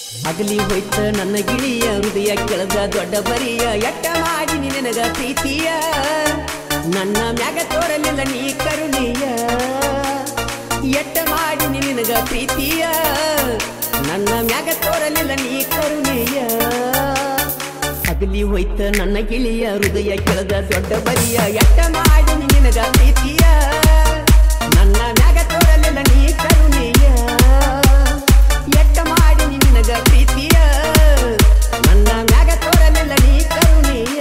ಅಗಲಿ ಹೋಯ್ತ ನನ್ನ ಗಿಳಿಯ ಹೃದಯ ಕೆಳಗ ದೊಡ್ಡ ಬರಿಯ ಎಟ್ಟ ಮಾಡಿ ನಿನಗ ಪ್ರೀತಿಯ ನನ್ನ ಮ್ಯಾಗ ತೋರಲಿಲ್ಲ ನೀ ಕರುಣೆಯ ಎಟ್ಟ ಮಾಡಿ ನಿನಗ ಪ್ರೀತಿಯ ನನ್ನ ಮ್ಯಾಗ ತೋರಲಿಲ್ಲ ನೀ ಕರುಣೆಯ ಅಗಲಿ ಹೋಯ್ತ ನನ್ನ ಗಿಳಿಯ ಹೃದಯ ಕೆಳಗ ದೊಡ್ಡ ಬರಿಯ ಎಟ್ಟ ಮಾಡಿ ನಿನಗ ಪ್ರೀತಿಯ ನನ್ನ ಮ್ಯಾಗ ತೋರಲಿಲ್ಲ ನೀ ಕರುಣೆಯ ಎಟ್ಟ ಮಾಡಿ ನಿನಗ ಪ್ರೀತಿಯ ನನ್ನ ಮ್ಯಾಗ ತೋರಲಿಲ್ಲ ನೀ ಕರುಣೆಯ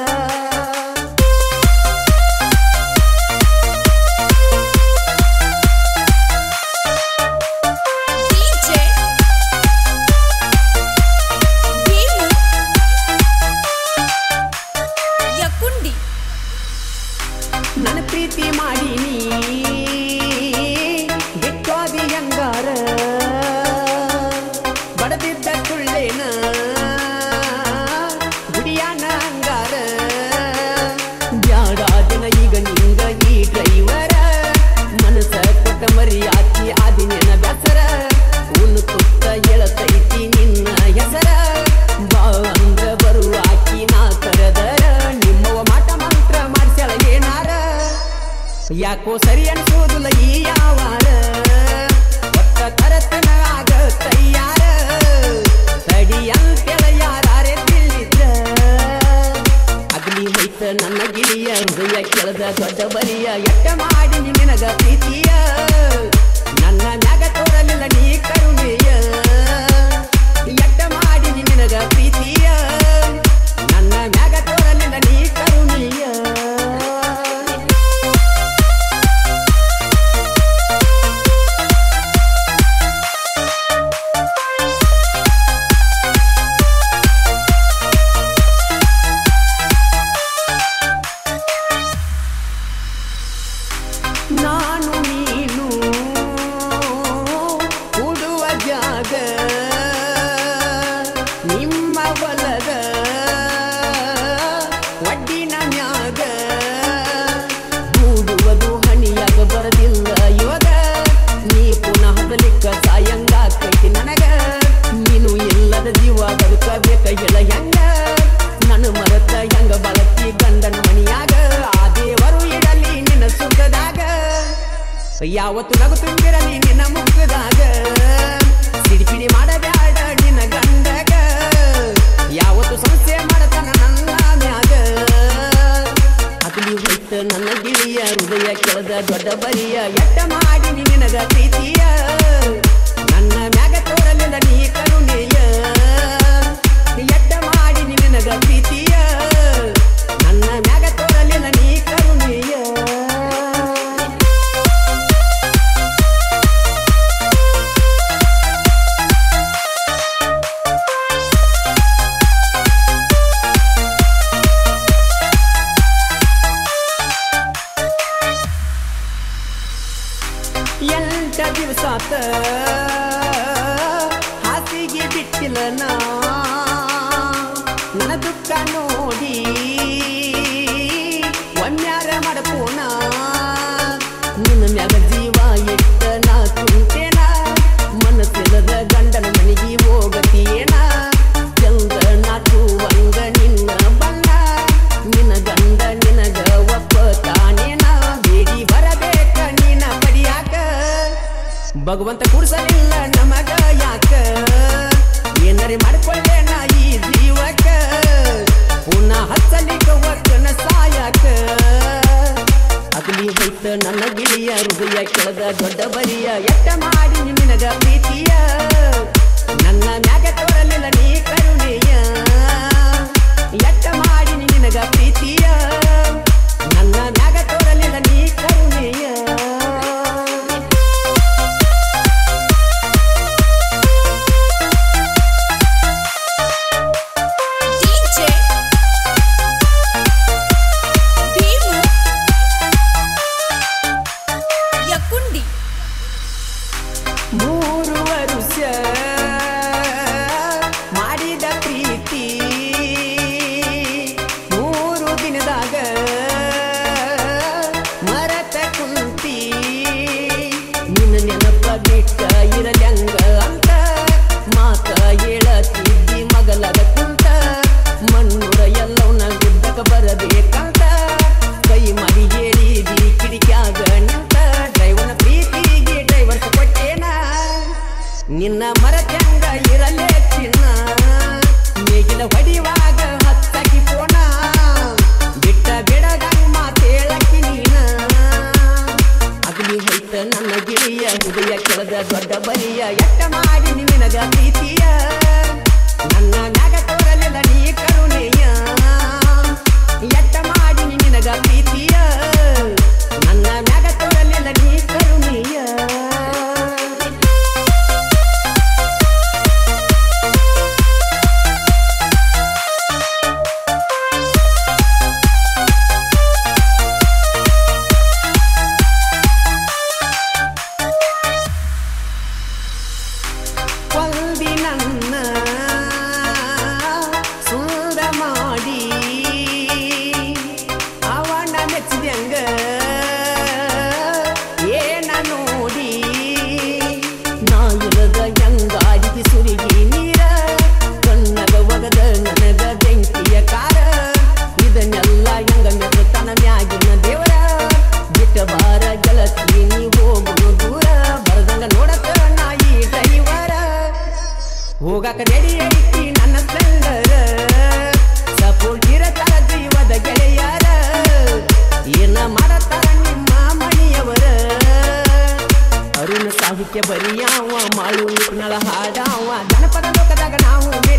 DJ Bimu Yakundi ನನ್ನ ಪ್ರೀತಿ ಮಾಡಿ ನೀ ಬಿಟ್ಟೋದಿ ಹಂಗಾರ ಬಡದಿದ್ದ ಕುಳ್ಳೇನ ಗುಡಿಯಾನ ಹಂಗಾರ ಬ್ಯಾಡ ಜನ ಈಗ ನಿಂಗ ಈ ಡ್ರೈವರ ಮನಸ್ಸ ಕೊಟ್ಟ ಮರಿ ಹಾಕಿ ಆದಿನ ಬೆಸರ ಉನ್ನು ಕುತ್ತ ಎಳತೈತಿ ನಿನ್ನ ಹೆಸರ ಬಾ ಅಂದ್ರ ಬರುವಾಕಿ ನಾ ಕರೆದರ ನಿಮ್ಮವ ಮಾಟ ಮಂತ್ರ ಮಾಡ್ಸಳ ಏನಾರ ಯಾಕೋ ಸರಿ ಅನ್ಸೋದಿಲ್ಲ ಈ ಯಾವಾರ ಒತ್ತ ತರತನ ಆಗ ತಯ್ಯಾರ ತಡಿ ಅಂತೆಳ ಯಾರೇ ತಿಳಿದ್ರ ಅಗ್ನಿ ಹೋಯ್ತ ನನ್ನ ಗಿಳಿಯ ಹೃದಯ ಕೆಳದ ದೊಡ್ಡ ಬರಿಯ ಎಟ್ಟ ಮಾಡಿ ನಿನಗ ಪ್ರೀತಿಯ ನನ್ನ ಮ್ಯಾಗ ತೋರಲಿಲ್ಲ ನೀ ಕರುಣೆಯ ಎಟ್ಟ ಮಾಡಿ ನಿನಗ ಪ್ರೀತಿಯ ನನ್ನ ಮ್ಯಾಗ ತೋರಲಿಲ್ಲ ನೀ ಕರುಣೆಯ ನಾನು ನೀನು ಉಡುವ ಜಾಗ ನಿಮ್ಮ ಹೊಲದ ಒಡ್ಡಿನ ಮ್ಯಾಗ ಹೂಡುವುದು ಹಣಿಯಾಗ ಬರದಿಲ್ಲ ಇವಾಗ ನೀ ಪುನಃ ಹದಲಿಕ್ಕ ಸಾಯಂಗಾಕೈತಿ ನನಗ ನೀನು ಇಲ್ಲದ ಜೀವ ಬದುಕಬೇಕ ಹೇಳ ಹೆಂಗ ನನ್ನ ಮರತ ಹೆಂಗ ಬಳಸಿ ಗಂಡನ ಮಣಿಯಾಗ ಆ ದೇವರು ಇಡಲಿ ನಿನ್ನ ಸುಖದಾಗ ಯಾವತ್ತು ನಗು ತುಂಬಿರಲಿ ನಿನ್ನ ಮುಖದಾಗ ಸಿಡಿಪಿಡಿ ಮಾಡಬ್ಯಾಡ ನಿನ್ನ ಗಂಡಗ ಯಾವತ್ತು ಸಮಸ್ಯೆ ಮಾಡತನ ನನ್ನ ಮ್ಯಾಗ ಅಗಲಿ ಹೋಯ್ತ ನನ್ನ ಗಿಳಿಯ ಹೃದಯ ಕೆಳದ ದೊಡ್ಡ ಬರಿಯ ಎಟ್ಟ ಮಾಡಿ ನಿನಗ ಪ್ರೀತಿಯ ನನ್ನ ಮ್ಯಾಗ ತೋರಲಿಲ್ಲ ನೀ ಕರುಣೆಯ ಎಟ್ಟ ಮಾಡಿ ನಿನಗ ಪ್ರೀತಿಯ ನನ್ನ ಮ್ಯಾಗ ತೋರಲಿಲ್ಲ ನೀ ಕರುಣೆಯ ನಿನ್ನ ಮರತ್ಯಂಗ ಇರಲೇ ಚಿನ್ನ ನೇಗಿಲ ಹೊಡಿವಾಗ ಹತ್ತಕಿ ಪೋಣ ಬಿಟ್ಟ ಬಿಡದಂಗ ಮಾತೇಳಕಿ ನೀನ ಅಗಲಿ ಹೈತ ನನ್ನ ಗಿಳಿಯ ಹೃದಯ ಕೆಳದ ದೊಡ್ಡ ಬಲಿಯ ಎಟ್ಟ ಮಾಡಿ ನಿನಗ ಪ್ರೀತಿಯ ನನ್ನ ಮ್ಯಾಗ ತೋರಲಿಲ್ಲ ನೀ ಕರುಣೆಯ ಎಟ್ಟ ಮಾಡಿ ನಿನಗ ಪ್ರೀತಿಯ ನನ್ನ ಮ್ಯಾಗ ತೋರಲಿಲ್ಲ ನೀ ಕರುಣೆಯ ಕೊಂದಿ ನನ್ನ ಸುಂದ ಮಾಡಿ ಅವನ ಮೆಚ್ಚಿದಂಗ ಏನ ನೋಡಿ ನಾ ಇಲ್ಲದ ಹೆಂಗಾಡಿದಿ ಸುರಿಗಿ ನೀರ ಕಣ್ಣಗ ಒಗದ ನನಗ ಬೆಂಕಿಯ ಕಾರ ಇದನ್ನೆಲ್ಲ ಹೆಂಗ ಮೆತ್ತನ ಮ್ಯಾಗಿನ ದೇವರ ಬಿಟ್ಟ ಬಾರ ಗೆಳತಿ ನೀ ಹೋಗುವ ದೂರ ಬರದಂಗ ನೋಡಕ ನಾಯಿ ಡ್ರೈವರ ಹೋಗಾಕ ರೆಡಿ ಐತಿ ನನ್ನ ಸ್ಪ್ಲೆಂಡರ ಸಪೋರ್ಟ್ ಇರತಾರ ಜೀವದ ಗೆಳೆಯರ ಏನ ಮಾಡತಾರ ನಿಮ್ಮ ಮಣಿಯವರ ಅರುಣ ಸಾಹಿತ್ಯ ಬರಿಯಾವ ಮಾಳು ನಿಪ್ನಳ ಹಾಡಾವ ಜನಪದ ಲೋಕದಾಗ ನಾವು